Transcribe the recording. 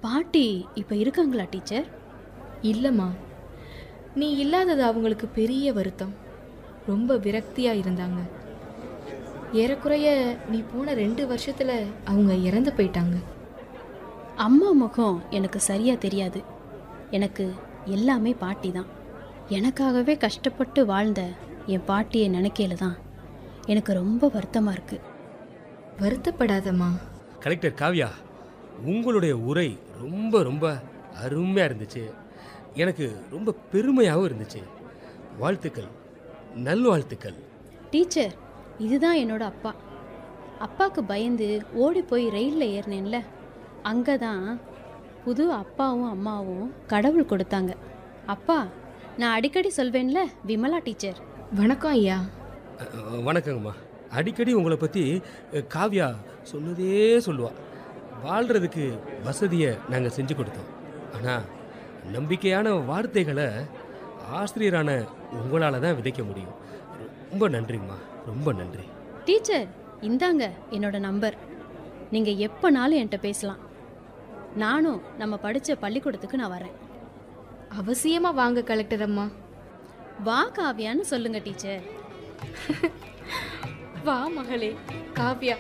பாட்டி இப்போ இருக்காங்களா டீச்சர் இல்லைம்மா நீ இல்லாதது அவங்களுக்கு பெரிய வருத்தம் ரொம்ப விரக்தியாக இருந்தாங்க ஏறக்குறைய நீ போன ரெண்டு வருஷத்தில் அவங்க இறந்து போயிட்டாங்க அம்மா முகம் எனக்கு சரியா தெரியாது எனக்கு எல்லாமே பாட்டி தான் எனக்காகவே கஷ்டப்பட்டு வாழ்ந்த என் பாட்டியை நினைக்கையில தான் எனக்கு ரொம்ப வருத்தமாக இருக்குது வருத்தப்படாதம்மா கலெக்டர் காவ்யா உங்களுடைய உரை ரொம்ப ரொம்ப அருமையாக இருந்துச்சு எனக்கு ரொம்ப பெருமையாகவும் இருந்துச்சு வாழ்த்துக்கள் நல்வாழ்த்துக்கள் டீச்சர் இதுதான் என்னோட அப்பா அப்பாவுக்கு பயந்து ஓடி போய் ரயிலில் ஏறினேன்ல அங்கே தான் புது அப்பாவும் அம்மாவும் கடவுள் கொடுத்தாங்க அப்பா நான் அடிக்கடி சொல்வேன்ல விமலா டீச்சர் வணக்கம் ஐயா அஹ், வணக்கங்கம்மா அடிக்கடி உங்களை பற்றி காவ்யா சொன்னதே சொல்லுவா வாழ்கிறதுக்கு வசதியை நாங்கள் செஞ்சு கொடுத்தோம் ஆனால் நம்பிக்கையான வார்த்தைகளை ஆசிரியரான உங்களால் தான் விதைக்க முடியும் ரொம்ப நன்றிங்கம்மா ரொம்ப நன்றி டீச்சர் இந்தாங்க என்னோட நம்பர் நீங்கள் எப்போனாலும் என்கிட்ட பேசலாம் நானும் நம்ம படித்த பள்ளிக்கூடத்துக்கு நான் வரேன் அவசியமாக வாங்க கலெக்டர் அம்மா வா காவியான்னு சொல்லுங்க டீச்சர் வா மகளே காவ்யா